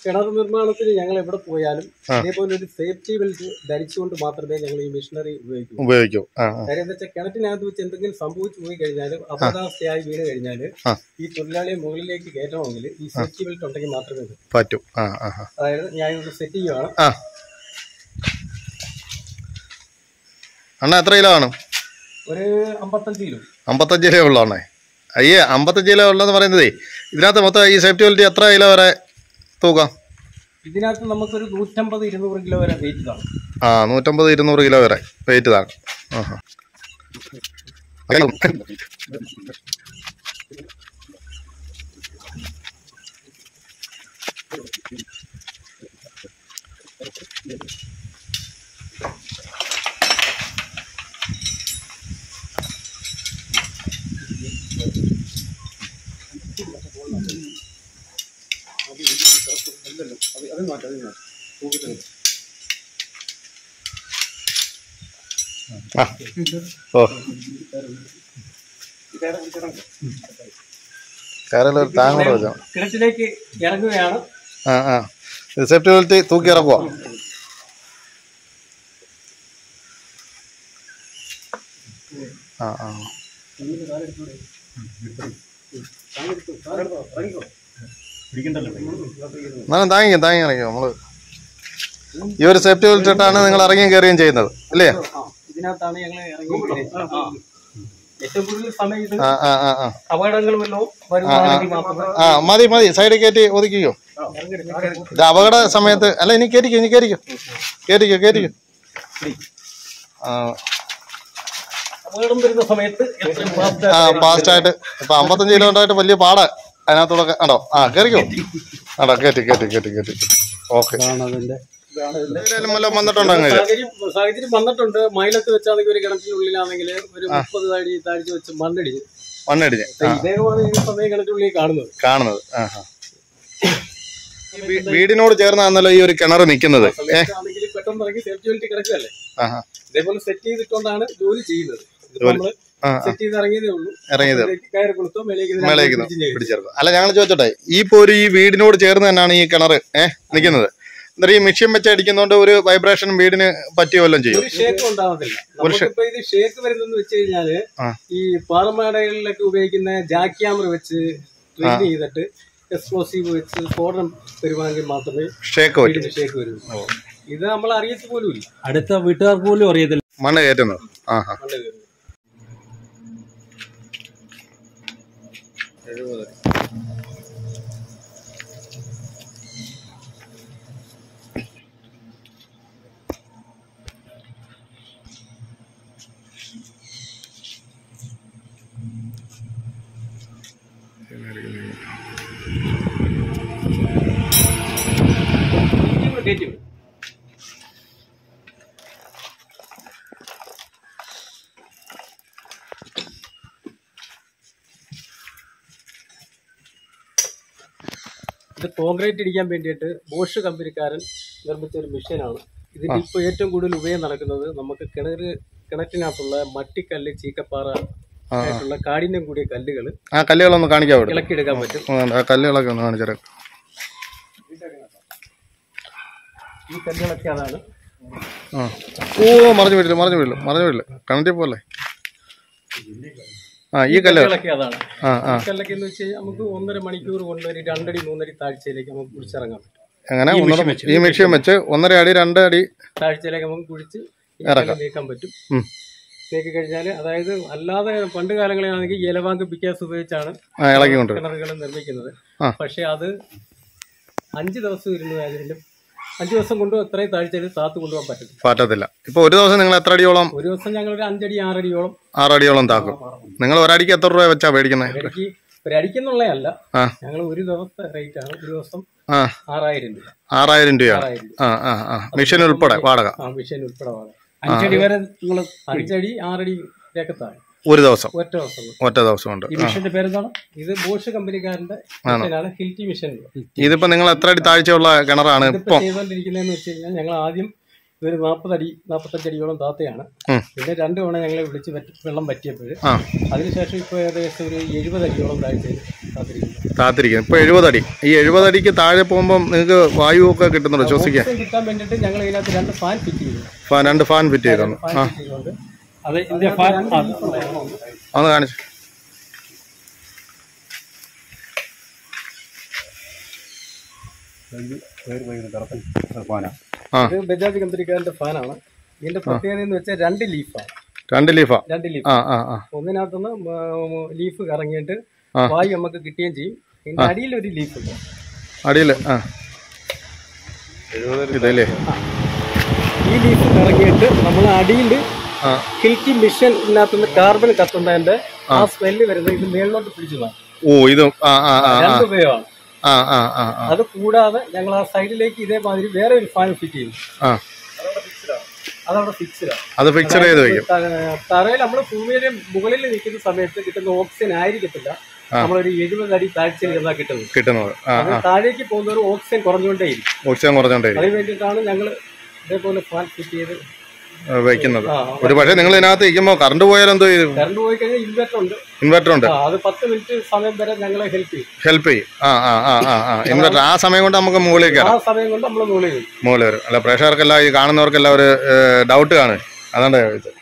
കിണർ നിർമ്മാണത്തിന് ഞങ്ങൾ എവിടെ പോയാലും ഇതേപോലെ ഒരു സേഫ്റ്റി ബെൽറ്റ് ധരിച്ചുകൊണ്ട് മാത്രമേ ഞങ്ങൾ ഈ മെഷീനറി ഉപയോഗിക്കൂ ഉപയോഗിക്കൂ ആ ആ. കാര്യം എന്താ വെച്ചാൽ കിണറ്റിനകത്ത് വെച്ച് എന്തെങ്കിലും സംഭവിച്ചു പോയി കഴിഞ്ഞാൽ അപകടാവസ്ഥയായി വീണ് കഴിഞ്ഞാൽ ആ. ഈ തൊഴിലാളിയെ മുകളിലേക്ക് കയറ്റണമെങ്കിൽ ഈ സേഫ്റ്റി ബെൽറ്റ് ഉണ്ടെങ്കിൽ മാത്രമേ പറ്റൂ പറ്റും ആ ആ ആ. അതായത് ഞാൻ ഇവിടെ സെറ്റ് ചെയ്യുവാണ് ആ അണ്ണ എത്ര കിലോ കാണും ഒരു അമ്പത്തഞ്ച് കിലോ അമ്പത്തഞ്ച് കിലോ ഉള്ളൂ അണ്ണേ അയ്യേ അമ്പത്തഞ്ച് കിലോ ഉള്ളതെന്ന് പറയുന്നതേ ഇതിനകത്ത് മൊത്തം ഈ സേഫ്റ്റി ബെൽറ്റ് എത്ര കിലോ വരെ തൂക്കാം ഇതിനകത്ത് നമുക്കൊരു നൂറ്റമ്പത് ഇരുന്നൂറ് കിലോ വരെ വെയിറ്റ് കാണും ആ നൂറ്റമ്പത് ഇരുന്നൂറ് കിലോ വരെ വെയിറ്റ് താങ്ങും ആഹാ. ആ ഓ കയറിൽ ഒരു താങ്ങ് കൂടെ വെച്ചാൽ കിണറ്റിലേക്ക് ഇറങ്ങുകയാണ് ആ ആ ഇത് സേഫ്റ്റി ബെൽറ്റ് തൂക്കി ഇറക്കുക ആ ആ എന്നാലും താങ്ങിക്കും താങ്ങി ഇറങ്ങിയോ നമ്മള് ഈ ഒരു സേഫ്റ്റി ബെൽറ്റ് ഇട്ടാണ് നിങ്ങൾ ഇറങ്ങിയും കയറുകയും ചെയ്യുന്നത് അല്ലേ ആ, ഇതിനകത്താണ് ഞങ്ങൾ ഇറങ്ങി ആ. ഏറ്റവും കൂടുതൽ സമയം ഇത് ആ ആ ആ ആ അപകടങ്ങൾ വല്ലതും വരുവാണെങ്കിൽ മാത്രമേ ആ മതി മതി സൈഡിൽ കയറ്റി ഒതുക്കിക്കോ ഇത് അപകട സമയത്ത് അല്ല ഇനി കയറ്റിക്കോ ഇനി കയറ്റിക്കോ കയറ്റിക്കോ കയറ്റിക്കോ ആ അപകടം വരുന്ന സമയത്ത് എത്രയും fast ആ ഫാസ്റ്റ് ആയിട്ട് ഇപ്പൊ അമ്പത്തഞ്ച് കിലോ ഉണ്ടായിട്ട് വലിയ പാടാ അതിനകത്തൂടെ ഉണ്ടോ ആ കയറിക്കോ ആടോ കയറ്റി കയറ്റി കയറ്റി കയറ്റി ഓക്കെ ഇതാണ് അതിന്റെ ഇതാണ് ഇതിന്റെ വല്ലതും വന്നിട്ടുണ്ടോ അങ്ങനെ സാഹചര്യം സാഹചര്യം വന്നിട്ടുണ്ട് മൈലത്ത് വെച്ചാണെങ്കിൽ ഒരു കിണറ്റിനുള്ളിലാണെങ്കിൽ ഒരു മുപ്പത് താഴി താഴ്ച വെച്ച് മണ്ണടിച്ച് മണ്ണടിഞ്ഞ് ഇദ്ദേഹമാണ് ഈ സമയം കിണറ്റിനുള്ളിൽ കാണുന്നത് കാണുന്നത് ആ ആ ഈ വീ- വീടിനോട് ചേർന്നാണല്ലോ ഈ ഒരു കിണർ നിൽക്കുന്നത് ഏ ആണെങ്കിൽ പെട്ടെന്ന് ഇറങ്ങി സേഫ്റ്റി ബെൽറ്റ് കിടക്കുകയല്ലേ ആ ആ ഇതേപോലെ സെറ്റ് ചെയ്തിട്ടുകൊണ്ടാണ് ജോലി ചെയ്യുന്നത് ഇതിപ്പോ നമ്മള് ആ, സെറ്റ് ചെയ്ത് ഇറങ്ങിയതേ ഉള്ളൂ ഇറങ്ങിയത് ഇതിലേക്ക് കയറി കൊടുത്തോ മേലേക്ക് ഇതിനകത്ത് മേലേക്ക് പിടിച്ചും ചെയ്യും. പിടിച്ചെടുക്കും അല്ല ഞങ്ങൾ ചോദിച്ചോട്ടെ ഈ ഇപ്പൊ ഒരു ഈ വീടിനോട് ചേർന്ന് തന്നെയാണ് ഈ കിണർ ഏഹ് നിൽക്കുന്നത് എന്നിട്ട് ഈ മെഷീൻ വെച്ച് അടിക്കുന്നതുകൊണ്ട് ഒരു വൈബ്രേഷൻ വീടിന് പറ്റിയ വല്ലതും ചെയ്യും ഒരു ഷേക്ക് ഉണ്ടാവത്തില്ല നമുക്കിപ്പോ ഇത് ഷേക്ക് വരുന്നെന്ന് വെച്ച് കഴിഞ്ഞാല് ആ. ഈ പാറമേടകളിലൊക്കെ ഉപയോഗിക്കുന്ന ജാക്ക് ക്യാമറ വെച്ച് ട്രെയിൻ ചെയ്തിട്ട് എക്സ്പ്ലോസീവ് വെച്ച് സ്ഫോടനം വരുവാണെങ്കിൽ മാത്രമേ ഷേക്ക് പറ്റും വീടിന് ഷേക്ക് വരൂ ഇത് നമ്മൾ അറിയത്ത് പോലും ഇല്ല അടുത്ത വീട്ടുകാർക്ക് പോലും അറിയത്തില്ല മണ്ണ് കയറ്റുന്നത് ആ ആ ഇത് കോൺക്രീറ്റ് ഇടിക്കാൻ വേണ്ടിയിട്ട് ബോഷ് കമ്പനിക്കാരൻ നിർമ്മിച്ച ഒരു മെഷീനാണ് ഇതിന്റെ ഇപ്പോൾ ഏറ്റവും കൂടുതൽ ഉപയോഗം നടക്കുന്നത് നമുക്ക് കിണർ കിണറ്റിനകത്തുള്ള മട്ടിക്കല്ല് ചീക്കപ്പാറ ആയിട്ടുള്ള കാഠിന്യം കൂടിയ കല്ലുകൾ ആ കല്ലുകളൊന്ന് കാണിക്കാൻ വിടും ഇളക്കിയെടുക്കാൻ പറ്റും ആ കല്ലുകളൊക്കെ ഒന്ന് കാണിച്ചേരാം ഈ കല്ലുകളൊക്കെ അതാണ് ആ ഓ മറിഞ്ഞു വീട്ടില്ല മറിഞ്ഞു വീട്ടില്ല മറിഞ്ഞു വീട്ടില്ല കണക്റ്റി പോലെ ആ ഈ കല്ല് കല്ലുകളൊക്കെ അതാണ് ആ ആ ഈ കല്ലൊക്കെ എന്ന് വെച്ച് കഴിഞ്ഞാൽ നമുക്ക് ഒന്നര മണിക്കൂർ കൊണ്ട് ഒരു രണ്ടടി മൂന്നടി താഴ്ചയിലേക്ക് നമുക്ക് കുഴിച്ചിറങ്ങാൻ പറ്റും എങ്ങനെ ഒന്നര ഈ മെഷീൻ വെച്ച് ഒന്നര അടി രണ്ട് അടി താഴ്ചയിലേക്ക് നമുക്ക് കുഴിച്ച് ഈ കല്ല് നീക്കാൻ പറ്റും ഉം. നീക്കി കഴിഞ്ഞാൽ അതായത് അല്ലാതെ പണ്ട് കാലങ്ങളിലാണെങ്കിൽ ഇലവാങ്ക് പിക്കാസ് ഉപയോഗിച്ചാണ് ആ ഇളക്കി കൊണ്ടുവരും കിണറുകൾ നിർമ്മിക്കുന്നത് ആ. പക്ഷെ അത് അഞ്ച് ദിവസം ഇരുന്ന് കഴിഞ്ഞാലും അഞ്ച് ദിവസം കൊണ്ട് അത്രയും താഴ്ചയിൽ താത്ത് കൊണ്ടുപോകാൻ പറ്റത്തില്ല പറ്റത്തില്ല ഇപ്പൊ ഒരു ദിവസം നിങ്ങൾ എത്ര അടിയോളം ഒരു ദിവസം ഞങ്ങൾ ഒരു അഞ്ചടി ആറടിയോളം ആറടിയോളം താക്കും നിങ്ങൾ ഒരടിക്ക് എത്ര രൂപ വെച്ചാ മേടിക്കുന്നത് ഒരടിക്ക് ഒരടിക്കുന്നുള്ളതല്ല ആ ഞങ്ങൾ ഒരു ദിവസത്തെ റേറ്റ് ആണ് ഒരു ദിവസം ആ ആറായിരം രൂപ ആറായിരം രൂപയാണ് ആറായിരം രൂപ ആ ആ ആ മെഷീൻ ഉൾപ്പെടെ വാടക ആ മെഷീൻ ഉൾപ്പെടെ വാങ്ങാം അഞ്ചടി വരെ നിങ്ങൾ അഞ്ചടി ആറടി രേഖത്താണ് ഒരു ദിവസം ഒറ്റ ദിവസം കൊണ്ട്. ഒറ്റ ദിവസം കൊണ്ട് ഈ മിഷന്റെ പേരെന്താണ് ഇത് ബോഷ് കമ്പനിക്കാരന്റെ മിഷനാണ് ഹിൽറ്റി മിഷൻ ഇതിപ്പോ നിങ്ങൾ എത്ര അടി താഴ്ചയുള്ള കിണറാണ് ഇതിപ്പോ ഇപ്പം ചെയ്തുകൊണ്ടിരിക്കുന്നതെന്ന് വെച്ച് കഴിഞ്ഞാൽ ഞങ്ങൾ ആദ്യം ഇതൊരു നാൽപ്പതടി നാൽപ്പത്തഞ്ച് അടിയോളം താത്തയാണ് ഉം. പിന്നെ രണ്ട് തവണ ഞങ്ങളെ വിളിച്ച് പറ്റി വെള്ളം പറ്റിയപ്പോൾ ആ അതിനുശേഷം ഇപ്പോൾ ഏകദേശം ഒരു എഴുപത് അടിയോളം താഴ്ചയിൽ താത്തിരിക്കുന്നു താത്തിരിക്കുന്നത് ഇപ്പൊ എഴുപതടി ഈ എഴുപതടിക്ക് താഴെ പോകുമ്പോൾ നിങ്ങൾക്ക് വായു ഒക്കെ കിട്ടുന്നുണ്ടോ ശ്വസിക്കാൻ ഓക്സിജൻ കിട്ടാൻ വേണ്ടിയിട്ട് ഞങ്ങൾ ഇതിനകത്ത് രണ്ട് ഫാൻ ഫിറ്റ് ചെയ്തു ഫാൻ രണ്ട് ഫാൻ ഫിറ്റ് ചെയ്തിട്ടുണ്ട് ഫാൻ ആ ഫിറ്റ് ചെയ്തുകൊണ്ട് അത് ഇതിന്റെ ഫാൻ ആ, ഒന്ന് കാണിച്ചു ആ ഇത് ബജാജ് കമ്പനിക്കാരന്റെ ഫാനാണ് ഇതിന്റെ പ്രത്യേകത എന്ന് വെച്ചാൽ രണ്ട് ലീഫാണ് രണ്ട് ലീഫാ രണ്ട് ലീഫ് ആ ആ ആ ഒന്നിനകത്തുനിന്ന് ലീഫ് കറങ്ങിയിട്ട് ആ. വായു നമുക്ക് കിട്ടുകയും ചെയ്യും ഇതിന്റെ അടിയിൽ ഒരു ലീഫ് ഉണ്ട് അടിയിൽ ആ ഇതല്ലേ ഈ ലീഫ് കറങ്ങിയിട്ട് നമ്മൾ അടിയിൽ ആ കിൽക്കി മിഷൻ ഇതിനകത്തുനിന്ന് കാർബൺ കത്തുന്നതിന്റെ ആ സ്മെല്ല് വരുന്നത് ഇത് മേളിലോട്ട് പിടിച്ചതാണ് ഓ ഇതും ആ ആ ആ ആ രണ്ട് ഉപയോഗമാണ് ആ ആ ആ ആ അത് കൂടാതെ ഞങ്ങൾ ആ സൈഡിലേക്ക് ഇതേമാതിരി വേറെ ഒരു ഫാൻ ഫിറ്റ് ചെയ്തു ആ അതവിടെ ഫിക്സ്ഡാണ് അത് ഫിക്സർ ചെയ്ത് വയ്ക്കും തറയിൽ നമ്മൾ ഭൂമിയുടെ മുകളിൽ നിൽക്കുന്ന സമയത്ത് കിട്ടുന്ന ഓക്സിജൻ ആയിരിക്കത്തില്ല നമ്മളൊരു എഴുപത് അടി താഴ്ചയിൽ ഇരുന്നാൽ കിട്ടുന്നത് കിട്ടുന്നത് ആ അത് താഴേക്ക് പോകുന്നവർ ഓക്സിജൻ കുറഞ്ഞുകൊണ്ടേയിരിക്കും ഓക്സിജൻ കുറഞ്ഞോണ്ടേ അതിന് വേണ്ടിയിട്ടാണ് ഞങ്ങൾ ഇതേപോലെ ഫാൻ ഫിറ്റ് ചെയ്ത് വയ്ക്കുന്നത് ആ ഒരു പക്ഷേ നിങ്ങൾ ഇതിനകത്ത് ഇരിക്കുമ്പോൾ കറണ്ട് പോയാൽ എന്തോ ചെയ്യും കറണ്ട് പോയി കഴിഞ്ഞാൽ ഇൻവെർട്ടർ ഉണ്ട് ഇൻവെർട്ടർ ഉണ്ട് ആ, അത് പത്ത് മിനിറ്റ് സമയം വരെ ഞങ്ങളെ ഹെൽപ്പ് ചെയ്യും ഹെൽപ്പ് ചെയ്യും ആ ആ ആ ആ ആ ഇൻവെർട്ടർ ആ സമയം കൊണ്ട് നമുക്ക് മുകളിൽ ആ കയറാം സമയം കൊണ്ട് നമ്മൾ മുകളിൽ ചെയ്യും മുകളിൽ വരും അല്ല പ്രേക്ഷകർക്കെല്ലാം ഈ കാണുന്നവർക്കെല്ലാം ഒരു ഡൗട്ട് കാണും അതാണ് ചോദിച്ചത്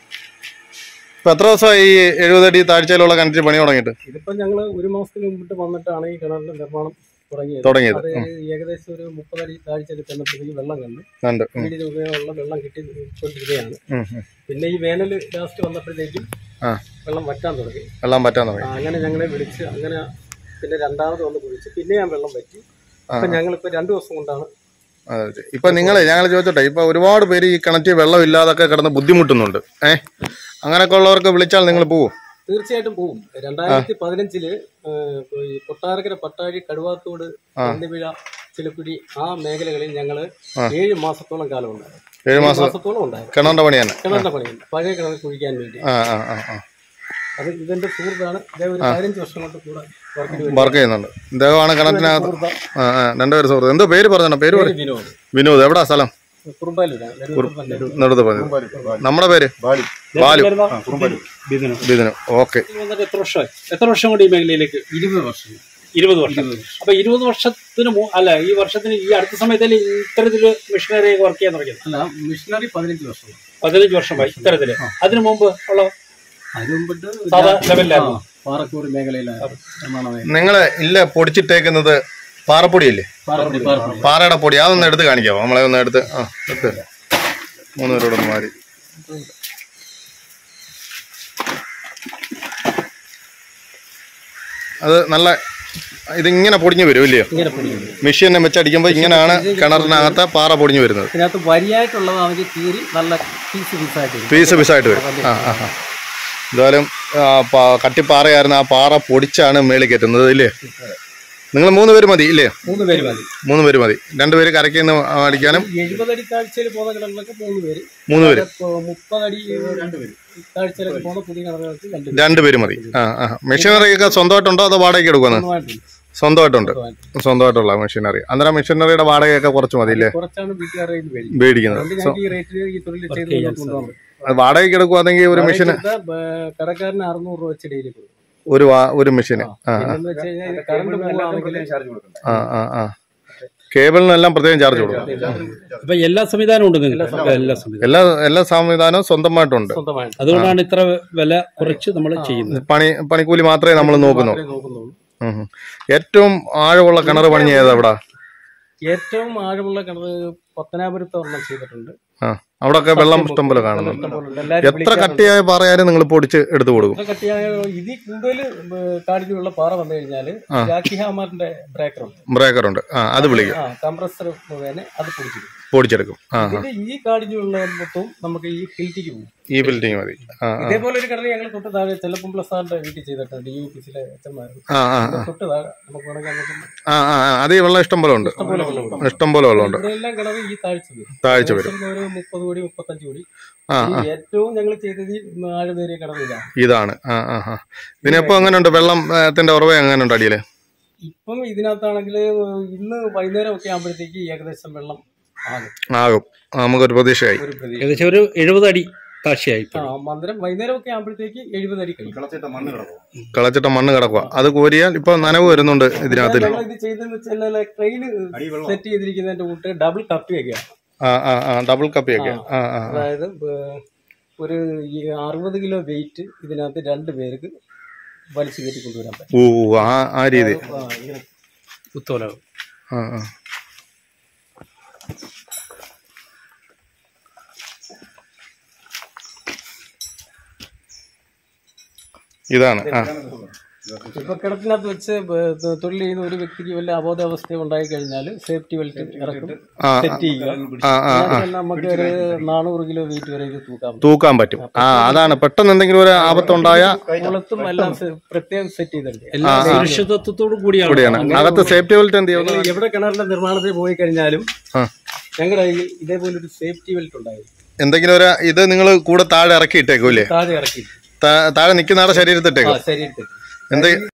ഇപ്പൊ എത്ര ദിവസമായി ഈ എഴുപതടി താഴ്ചയിലുള്ള കിണറ്റിൽ പണി തുടങ്ങിയിട്ട് ഇതിപ്പോ ഞങ്ങൾ ഒരു മാസത്തിന് മുമ്പിട്ട് വന്നിട്ടാണ് ഈ കിണറിന്റെ നിർമ്മാണം തുടങ്ങിയത് തുടങ്ങിയത് അത് ഏകദേശം ഒരു മുപ്പതടി താഴ്ച കിട്ടുമ്പോഴത്തേക്ക് വെള്ളം കണ്ടു കണ്ട് ഉം, വീടിന് ഉപയോഗമുള്ള വെള്ളം കിട്ടി കൊണ്ടിരിക്കുകയാണ് ഉം, ഉം. പിന്നെ ഈ വേനൽ ലാസ്റ്റ് വന്നപ്പോഴത്തേക്കും ആ വെള്ളം വറ്റാൻ തുടങ്ങി എല്ലാം പറ്റാൻ ആ, തുടങ്ങി അങ്ങനെ ഞങ്ങളെ വിളിച്ച് അങ്ങനെ പിന്നെ രണ്ടാമത് വന്ന് കുഴിച്ച് പിന്നെ ഞാൻ വെള്ളം പറ്റി അപ്പൊ ഞങ്ങളിപ്പോ രണ്ടു ദിവസം കൊണ്ടാണ് അതെ ഇപ്പൊ നിങ്ങളെ ഞങ്ങൾ ചോദിച്ചോട്ടെ ഇപ്പൊ ഒരുപാട് പേര് ഈ കിണറ്റിൽ വെള്ളം ഇല്ലാതൊക്കെ കിടന്ന് ബുദ്ധിമുട്ടുന്നുണ്ട് ഏഹ് അങ്ങനെയൊക്കെ ഉള്ളവർക്ക് വിളിച്ചാൽ നിങ്ങൾ പോവും തീർച്ചയായിട്ടും പോകും രണ്ടായിരത്തി പതിനഞ്ചില് ഈ കൊട്ടാരക്കര പട്ടാഴി കടുവാത്തോട് എന്നിവിഴ ചിലക്കുടി ആ മേഖലകളിൽ ഞങ്ങള് ഏഴ് മാസത്തോളം കാലം ഉണ്ടായിരുന്നു ഏഴ് മാസം മാസത്തോളം ഉണ്ടായിരുന്നു കിണറിന്റെ പണി തന്നെ കിണറിന്റെ പണിയുണ്ട് പഴയ കിണർ കുഴിക്കാൻ വേണ്ടി ആ ആ ആ ആ അത് ഇതെന്റെ സുഹൃത്താണ് ഇതേ ഒരു പതിനഞ്ച് വർഷം കൊണ്ട് കൂടെ വർക്കിന് വേണ്ടി വർക്ക് ചെയ്യുന്നുണ്ട് ഇദ്ദേഹമാണ് കിണറ്റിനകത്ത് സുഹൃത്താ ആ ആ രണ്ടുപേര് സുഹൃത്ത് എന്തോ പേര് പറഞ്ഞോ പേര് പറ വിനോദ് വിനോദ് എവിടാ സ്ഥലം കുറുമ്പാലൂരാണ് നെടുങ്കണ്ടം പഞ്ചായത്ത്. നെടുത്ത് പറഞ്ഞു നമ്മുടെ പേര് ബാലു ബിദിനം. ബിദിനു ഓക്കെ ഇത് വന്നിട്ട് എത്ര വർഷമായി എത്ര വർഷം കൊണ്ട് ഈ മേഖലയിലേക്ക് ഇരുപത് വർഷം ഇരുപത് വർഷം അപ്പൊ ഇരുപത് വർഷത്തിന് മു- അല്ല ഈ വർഷത്തിന് ഈ അടുത്ത സമയത്തല്ലേ ഇത്തരത്തില് മിഷനറി വർക്ക് ചെയ്യാൻ തുടങ്ങിയത് അല്ല മിഷനറി പതിനഞ്ച് വർഷം പതിനഞ്ച് വർഷമായി ഇത്തരത്തില് അതിനു മുമ്പ് ഉള്ള അതിന് മുമ്പിട്ട് സാധാ ലെവലിലായിരുന്നു പാറക്കൂട് മേഖലയിലാണ് നിർമ്മാണ മേഖല നിങ്ങൾ ഇല്ല പൊടിച്ചിട്ടേക്കുന്നത് പാറപ്പൊടിയല്ലേ പാറക്കുടി പാറക്കുടി പാറയുടെ പൊടി അതൊന്ന് എടുത്ത് കാണിക്കാമോ നമ്മളെ ഒന്ന് എടുത്ത് ആ എടുത്ത് മൂന്ന് പേരോടൊന്ന് മാറി അത് നല്ല ഇതിങ്ങനെ പൊടിഞ്ഞു വരും ഇല്ലയോ ഇങ്ങനെ പൊടിയുണ്ട് മെഷീനെ വെച്ചടിക്കുമ്പോൾ ഇങ്ങനെയാണ് കിണറിനകത്ത് പാറ പൊടിഞ്ഞു വരുന്നത് ഇതിനകത്ത് വരിയായിട്ടുള്ളതാണെങ്കിൽ കീറി നല്ല പീസ് പീസായിട്ട് വരും പീസ് പീസായിട്ട് വരും ആ ആ ആ എന്തായാലും ആ, പാ- കട്ടിപ്പാറയായിരുന്നു ആ പാറ പൊടിച്ചാണ് മേളിൽ കയറ്റുന്നത് ഇല്ലേ നിങ്ങൾ മൂന്ന് പേര് മതി ഇല്ലേ മൂന്ന് പേര് മതി മൂന്ന് പേര് മതി രണ്ടുപേര് കരയ്ക്കുന്ന അടിക്കാനും എഴുപതടി താഴ്ചയിൽ പോകുന്ന കിണറിലൊക്കെ മൂന്ന് പേര് മൂന്ന് പേര് ഇപ്പോ മുപ്പതടി രണ്ടുപേര് താഴ്ചയിലൊക്കെ പോകുന്ന പുതിയ കിണറുകൾക്ക് രണ്ട് പേര് രണ്ടുപേര് മതി ആ ആ മെഷീനറി ഒക്കെ സ്വന്തമായിട്ടുണ്ടോ അതോ വാടകയ്ക്ക് എടുക്കുമെന്ന് സ്വന്തമായിട്ടുണ്ട്. സ്വന്തമായിട്ടുണ്ട് സ്വന്തമായിട്ട്. സ്വന്തമായിട്ടുള്ള മെഷീനറി അന്നേരം മെഷീനറിയുടെ വാടകയൊക്കെ കുറച്ച് മതി ഇല്ലേ കുറച്ചാണ് വീട്ടുകാരുടെ കയ്യിൽ മേടിക്കും മേടിക്കുന്നത് അതുകൊണ്ട് ഞങ്ങൾക്ക് ഈ റേറ്റിൽ ഈ തൊഴിൽ ചെയ്ത് മുന്നോട്ട് കൊണ്ടുപോകാൻ പറ്റും. അത് വാടകയ്ക്ക് എടുക്കുവാണെങ്കിൽ ഒരു മെഷീൻ വാടകയ്ക്ക് എടുത്താൽ, ബ- കടക്കാരന് അറുന്നൂറ് രൂപ വെച്ച് ഡെയിലി കൊടുക്കും ഒരു വാ- ഒരു മെഷീന് ആ പിന്നെന്ന് വെച്ച് കഴിഞ്ഞാൽ ഇത് കറണ്ട് പോകുകയാണെങ്കിൽ ആ ആ ആ കേബിളിനെല്ലാം പ്രത്യേകം ചാർജ് കൊടുക്കും അപ്പൊ എല്ലാ സംവിധാനവും ഉണ്ട് നിങ്ങൾക്ക് എല്ലാ സംവിധാനം എല്ലാ എല്ലാ സംവിധാനവും സ്വന്തമായിട്ടുണ്ട് സ്വന്തമായിട്ട് അതുകൊണ്ടാണ് ഇത്ര വില കുറച്ച് നമ്മൾ ചെയ്യുന്നത് പണി പണിക്കൂലി മാത്രമേ നമ്മൾ നോക്കുന്നു മാത്രമേ നോക്കുന്നുള്ളൂ ഉം ഉം. ഏറ്റവും ആഴമുള്ള കിണർ പണിഞ്ഞ ഏതാ അവിടെ ഏറ്റവും ആഴമുള്ള കിണർ പത്തനാപുരത്ത് ഒരെണ്ണം ചെയ്തിട്ടുണ്ട് ആ അവിടെയൊക്കെ വെള്ളം ഇഷ്ടം പോലെ കാണുന്നുണ്ട് ഇഷ്ടംപോലെയുണ്ട്. എല്ലാവരും എത്ര കട്ടിയായ പാറയായാലും നിങ്ങൾ പൊടിച്ച് എടുത്തു കൊടുക്കും എത്ര കട്ടിയായ ഇതിൽ കൂടുതൽ കാടിലുള്ള പാറ വന്നു കഴിഞ്ഞാൽ ജാക്കി ഹാമറിന്റെ ബ്രേക്കർ ഉണ്ട് ബ്രേക്കർ ഉണ്ട് ആ അത് വിളിക്കും ആ കംപ്രസർ മുഖേന അത് പിടിച്ചിടും പൊടിച്ചെടുക്കും ആ ആ. ഇതിന്റെ ഈ കാടിനുള്ള മൊത്തവും നമുക്ക് ഈ ഹിൽറ്റിക്ക് പോകും ഈ ബിൽഡിംഗ് മതി ആ ആ. ഇതേപോലെ ഒരു കിണർ ഞങ്ങൾ തൊട്ട് താഴെ ചെല്ലപ്പുംപ്ല സാറിന്റെ വീട്ടിൽ ചെയ്തിട്ടുണ്ട് യു പി സിയിലെ അച്ഛന്മാർ ആ ആ ആ. തൊട്ട് താഴെ നമുക്ക് വേണമെങ്കിൽ അങ്ങോട്ട് ആ ആ ആ. അത് ഈ വെള്ളം ഇഷ്ടം പോലെ ഉണ്ട് ഇഷ്ടംപോലെ വെള്ളമുണ്ട് ഇഷ്ടം പോലെ വെള്ളമുണ്ട് ഇവിടെയെല്ലാം കിണർ ഈ താഴ്ച വരും താഴ്ച വരും ഏകദേശം ഒരു മുപ്പത് കോടി മുപ്പത്തഞ്ച് കോടി ആ ഈ ഏറ്റവും ഞങ്ങൾ ചെയ്തത് ഈ ആഴമേറിയ കിണറിലാണ് ഇതാണ് ആ ആ ആ ഇതിനിപ്പോ എങ്ങനെയുണ്ട് വെള്ളത്തിന്റെ ഉറവ എങ്ങനെയുണ്ട് അടിയില് ഇപ്പം ഇതിനകത്താണെങ്കിൽ ഇന്ന് വൈകുന്നേരം ഒക്കെ ആകുമ്പോഴത്തേക്ക് ഏകദേശം വെള്ളം ആകും ആകും ആ, നമുക്കൊരു പ്രതീക്ഷയായി ഒരു പ്രതീക്ഷ ഏകദേശം ഒരു എഴുപത് അടി താശയായി ആ മന്ദിരം വൈകുന്നേരം ഒക്കെ ആകുമ്പോഴത്തേക്ക് എഴുപത് അടി കഴിയും കളച്ചിട്ട മണ്ണ് കിടക്കുക അത് കോരിയാൽ ഇപ്പൊ നനവ് വരുന്നുണ്ട് ഇതിനകത്തിൽ ഞങ്ങൾ ഇത് ചെയ്തെന്ന് വെച്ചാൽ ട്രെയിൻ സെറ്റ് ചെയ്തിരിക്കുന്നതിന്റെ കൂട്ട് ഡബിൾ കപ്പിയൊക്കെയാണ് ആ ആ ആ ഡബിൾ കപ്പിയൊക്കെ ആ ആ അതായത് ബ- ഒരു ഈ അറുപത് കിലോ വെയിറ്റ് ഇതിനകത്ത് രണ്ട് പേർക്ക് വലിച്ചു കയറ്റി കൊണ്ടുവരാൻ പറ്റും ഓ ആ ആ രീതി ആ, ഇങ്ങനെ ഉത്തോലകം ആ ആ ഇതാണ് ആ ഇപ്പൊ കിണറ്റിനകത്ത് വെച്ച് ബ- ത- തൊഴിൽ ചെയ്യുന്ന ഒരു വ്യക്തിക്ക് വല്ല അബോധാവസ്ഥ ഉണ്ടായി കഴിഞ്ഞാൽ സേഫ്റ്റി ബെൽറ്റ് ഇറക്കും ആ സെറ്റ് ചെയ്യുക ആ ആ അതിനകത്ത് നമുക്ക് ഒരു നാനൂറ് കിലോ വെയിറ്റ് വരെ ഇത് തൂക്കാൻ പറ്റും തൂക്കാൻ പറ്റും ആ അതാണ് പെട്ടെന്ന് എന്തെങ്കിലും ഒരു ആപത്തുണ്ടായ കുളത്തും എല്ലാം സെ- പ്രത്യേകം സെറ്റ് ചെയ്തിട്ടുണ്ട് എല്ലാ സുരക്ഷിതത്വത്തോടു കൂടിയാണ് കൂടിയാണ് അകത്ത് സേഫ്റ്റി ബെൽറ്റ് എന്ത് ചെയ്യുന്നു ഞങ്ങൾ എവിടെ കിണറിന്റെ നിർമ്മാണത്തിന് പോയി കഴിഞ്ഞാലും ആ. ഞങ്ങളുടെ കയ്യിൽ ഇതേപോലെ ഒരു സേഫ്റ്റി ബെൽറ്റ് ഉണ്ടായിരുന്നു എന്തെങ്കിലും ഒരു ഇത് നിങ്ങൾ കൂടെ താഴെ ഇറക്കി ഇട്ടേക്കൂല്ലേ താഴെ ഇറക്കി താ- താഴെ നിൽക്കുന്ന ആളുടെ ശരീരത്തിട്ടേക്കും ശരീരത്തിൽ എന്ത്